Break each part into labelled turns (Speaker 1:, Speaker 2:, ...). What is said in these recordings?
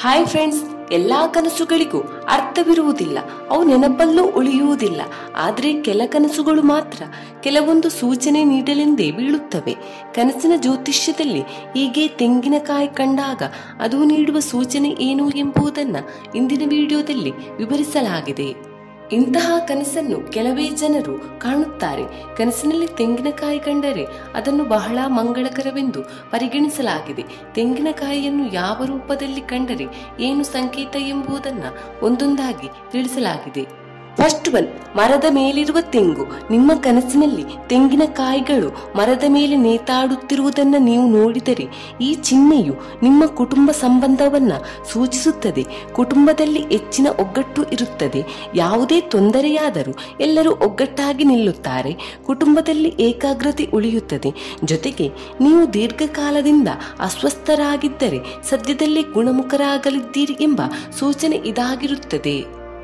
Speaker 1: hi friends ಎಲ್ಲಾ ಕನಸುಗಳಿಗೂ ಅರ್ಥವಿರುವುದಿಲ್ಲ ಅವು ನೆನಪಲ್ಲೂ ಉಳಿಯುವುದಿಲ್ಲ ಆದರೆ ಕೆಲ ಕನಸುಗಳು ಮಾತ್ರ ಕೆಲವೊಂದು ಸೂಚನೆ ನೀಡಲೆಂದೇ ಬೀಳುತ್ತವೆ ಕನಸಿನ ಜ್ಯೋತಿಷ್ಯದಲ್ಲಿ ಹೀಗೆ ತೆಂಗಿನಕಾಯಿ ಕಂಡಾಗ ಅದು ನೀಡುವ ಸೂಚನೆ ಏನು ಎಂಬುದನ್ನ ಇಂದಿನ ವಿಡಿಯೋದಲ್ಲಿ ವಿವರಿಸಲಾಗಿದೆ ಇಂತಹ ಕನಸನ್ನು ಕೆಲವೇ ಜನರು ಕಾಣುತ್ತಾರೆ ಕನಸಿನಲ್ಲಿ ತೆಂಗಿನಕಾಯಿ ಕಂಡರೆ ಅದನ್ನು ಬಹಳ ಮಂಗಳಕರವೆಂದು ಪರಿಗಣಿಸಲಾಗಿದೆ ತೆಂಗಿನಕಾಯಿಯನ್ನು ಯಾವ ರೂಪದಲ್ಲಿ ಕಂಡರೆ ಏನು ಸಂಕೇತ ಎಂಬುದನ್ನು ಒಂದೊಂದಾಗಿ ತಿಳಿಸಲಾಗಿದೆ ಫಸ್ಟ್ ಒನ್ ಮರದ ಮೇಲಿರುವ ತೆಂಗು ನಿಮ್ಮ ಕನಸಿನಲ್ಲಿ ತೆಂಗಿನಕಾಯಿಗಳು ಮರದ ಮೇಲೆ ನೇತಾಡುತ್ತಿರುವುದನ್ನು ನೀವು ನೋಡಿದರೆ ಈ ಚಿಹ್ನೆಯು ನಿಮ್ಮ ಕುಟುಂಬ ಸಂಬಂಧವನ್ನ ಸೂಚಿಸುತ್ತದೆ ಕುಟುಂಬದಲ್ಲಿ ಹೆಚ್ಚಿನ ಒಗ್ಗಟ್ಟು ಇರುತ್ತದೆ ಯಾವುದೇ ತೊಂದರೆಯಾದರೂ ಎಲ್ಲರೂ ಒಗ್ಗಟ್ಟಾಗಿ ನಿಲ್ಲುತ್ತಾರೆ ಕುಟುಂಬದಲ್ಲಿ ಏಕಾಗ್ರತೆ ಉಳಿಯುತ್ತದೆ ಜೊತೆಗೆ ನೀವು ದೀರ್ಘಕಾಲದಿಂದ ಅಸ್ವಸ್ಥರಾಗಿದ್ದರೆ ಸದ್ಯದಲ್ಲೇ ಗುಣಮುಖರಾಗಲಿದ್ದೀರಿ ಎಂಬ ಸೂಚನೆ ಇದಾಗಿರುತ್ತದೆ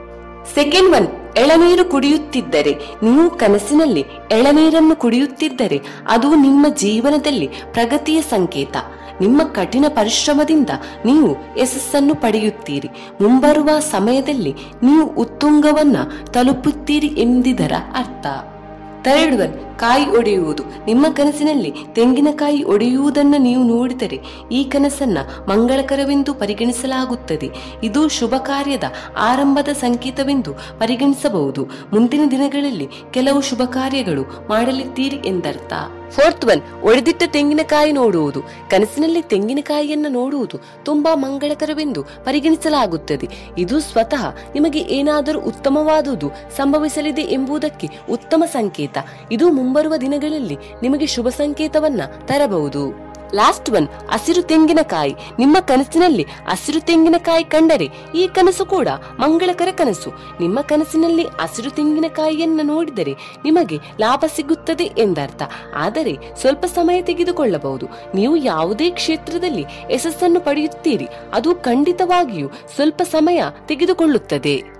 Speaker 1: ಸೆಕೆಂಡ್ ಒನ್ ಎಳನೀರು ಕುಡಿಯುತ್ತಿದ್ದರೆ ನೀವು ಕನಸಿನಲ್ಲಿ ಎಳನೀರನ್ನು ಕುಡಿಯುತ್ತಿದ್ದರೆ ಅದು ನಿಮ್ಮ ಜೀವನದಲ್ಲಿ ಪ್ರಗತಿಯ ಸಂಕೇತ ನಿಮ್ಮ ಕಠಿಣ ಪರಿಶ್ರಮದಿಂದ ನೀವು ಯಶಸ್ಸನ್ನು ಪಡೆಯುತ್ತೀರಿ ಮುಂಬರುವ ಸಮಯದಲ್ಲಿ ನೀವು ಉತ್ತುಂಗವನ್ನ ತಲುಪುತ್ತೀರಿ ಎಂದಿದರ ಅರ್ಥ ಥರ್ಡ್ ಒನ್ ಕಾಯಿ ಒಡೆಯುವುದು ನಿಮ್ಮ ಕನಸಿನಲ್ಲಿ ತೆಂಗಿನಕಾಯಿ ಒಡೆಯುವುದನ್ನು ನೀವು ನೋಡಿದರೆ ಈ ಕನಸನ್ನ ಮಂಗಳಕರವೆಂದು ಪರಿಗಣಿಸಲಾಗುತ್ತದೆ ಇದು ಶುಭ ಕಾರ್ಯದ ಆರಂಭದ ಸಂಕೇತವೆಂದು ಪರಿಗಣಿಸಬಹುದು ಮುಂದಿನ ದಿನಗಳಲ್ಲಿ ಕೆಲವು ಶುಭ ಕಾರ್ಯಗಳು ಮಾಡಲಿದ್ದೀರಿ ಎಂದರ್ಥ ಫೋರ್ತ್ ಒನ್ ಒಡೆದಿಟ್ಟ ತೆಂಗಿನಕಾಯಿ ನೋಡುವುದು ಕನಸಿನಲ್ಲಿ ತೆಂಗಿನಕಾಯಿಯನ್ನು ನೋಡುವುದು ತುಂಬಾ ಮಂಗಳಕರವೆಂದು ಪರಿಗಣಿಸಲಾಗುತ್ತದೆ ಇದು ಸ್ವತಃ ನಿಮಗೆ ಏನಾದರೂ ಉತ್ತಮವಾದುದು ಸಂಭವಿಸಲಿದೆ ಎಂಬುದಕ್ಕೆ ಉತ್ತಮ ಸಂಕೇತ ಇದು ಮುಂಬರುವ ದಿನಗಳಲ್ಲಿ ನಿಮಗೆ ಶುಭ ಸಂಕೇತವನ್ನ ತರಬಹುದು ಲಾಸ್ಟ್ ಒನ್ ಹಸಿರು ತೆಂಗಿನಕಾಯಿ ನಿಮ್ಮ ಕನಸಿನಲ್ಲಿ ಹಸಿರು ತೆಂಗಿನಕಾಯಿ ಕಂಡರೆ ಈ ಕನಸು ಕೂಡ ಮಂಗಳಕರ ಕನಸು ನಿಮ್ಮ ಕನಸಿನಲ್ಲಿ ಹಸಿರು ತೆಂಗಿನಕಾಯಿಯನ್ನ ನೋಡಿದರೆ ನಿಮಗೆ ಲಾಭ ಸಿಗುತ್ತದೆ ಎಂದರ್ಥ ಆದರೆ ಸ್ವಲ್ಪ ಸಮಯ ತೆಗೆದುಕೊಳ್ಳಬಹುದು ನೀವು ಯಾವುದೇ ಕ್ಷೇತ್ರದಲ್ಲಿ ಯಶಸ್ಸನ್ನು ಪಡೆಯುತ್ತೀರಿ ಅದು ಖಂಡಿತವಾಗಿಯೂ ಸ್ವಲ್ಪ ಸಮಯ ತೆಗೆದುಕೊಳ್ಳುತ್ತದೆ